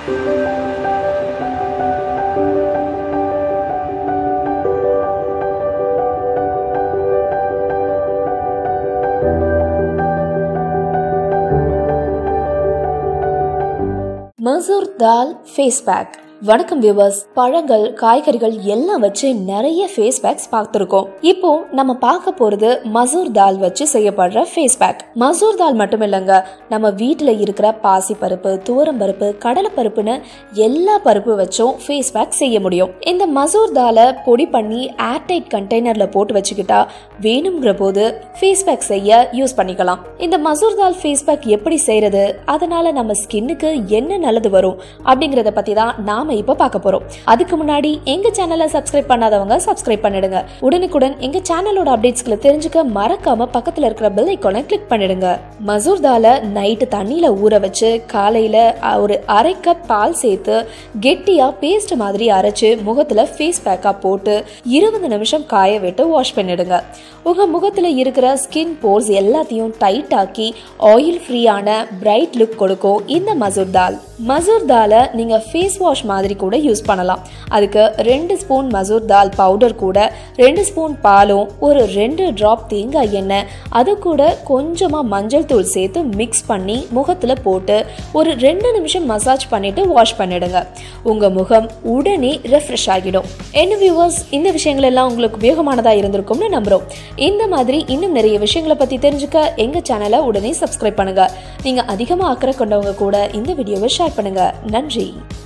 மசூர் dal face pack வணக்கம் viewers பழங்கள் காய்கறிகள் எல்லாம் வச்சு நிறைய ஃபேஸ் பேக்ஸ் பார்த்துருக்கோம் இப்போ நம்ம பார்க்க போறது மசூர் தால் வச்சு செய்யப்படுற ஃபேஸ் பேக் மசூர் தால் மட்டும் இல்லைங்க நம்ம வீட்டில் இருக்கிற பாசி பருப்பு துவரம் பருப்பு கடலை பருப்புன்னு எல்லா பருப்பு வச்சும் ஃபேஸ் பேக் செய்ய முடியும் இந்த மசூர் தாலை பொடி பண்ணி ஏர்டைட் கண்டெய்னர்ல போட்டு வச்சுக்கிட்டா வேணுங்கிற போது ஃபேஸ் பேக் செய்ய யூஸ் பண்ணிக்கலாம் இந்த மசூர் தால் ஃபேஸ் பேக் எப்படி செய்யறது அதனால நம்ம ஸ்கின்னுக்கு என்ன நல்லது வரும் அப்படிங்கறத பத்தி தான் நாம இப்ப பார்க்க போறோம் அதுக்கு முன்னாடி எங்க சேனலை சப்ஸ்கிரைப் பண்ணாதவங்க சப்ஸ்கிரைப் பண்ணிடுங்க உடனுக்குடன் எங்க சேனலோட அப்டேட்ஸ்களை தெரிஞ்சுக்க மறக்காம பக்கத்துல இருக்கிற பெல் ஐக்கானை கிளிக் பண்ணிடுங்க மசூர் தாலை நைட்டு தண்ணியில ஊற வச்சு காலையில அஹ், ஒரு அரை கப் பால் சேர்த்து கெட்டியா பேஸ்ட் மாதிரி அரைச்சு முகத்துல ஃபேஸ் பேக்கா போட்டு இருபது நிமிஷம் காய விட்டு வாஷ் பண்ணிடுங்க உங்க முகத்துல இருக்கிற ஸ்கின் போர்ஸ் எல்லாத்தையும் டைட் ஆக்கி ஆயில் ஃப்ரீயான பிரைட் லுக் கொடுக்கும் இந்த மசூர் தால் மசூர் தாலை நீங்க ஃபேஸ் வாஷ் மாதிரி கூட யூஸ் பண்ணலாம் அதுக்கு ரெண்டு ஸ்பூன் மசூர் தால் பவுடர் கூட ரெண்டு ஸ்பூன் பாலும் ஒரு ரெண்டு டிராப் தேங்காய் எண்ணெய் அது கூட கொஞ்சமா மஞ்சள் தூள் சேர்த்து மிக்ஸ் பண்ணி முகத்துல போட்டு ஒரு ரெண்டு நிமிஷம் மசாஜ் பண்ணிட்டு வாஷ் பண்ணிடுங்க உங்க முகம் உடனே ரெஃப்ரெஷ் ஆகிடும் என்ன வியூவர்ஸ் இந்த விஷயங்கள் எல்லாம் உங்களுக்கு உபயோகமானதா இருந்திருக்கும்னு நம்புறோம் இந்த மாதிரி இன்னும் நிறைய விஷயங்களை பத்தி தெரிஞ்சுக்க எங்க சேனலை உடனே சப்ஸ்கிரைப் பண்ணுங்க நீங்க அதிகமா அக்கறை கொண்டவங்க கூட இந்த வீடியோவை ஷேர் பண்ணுங்க நன்றி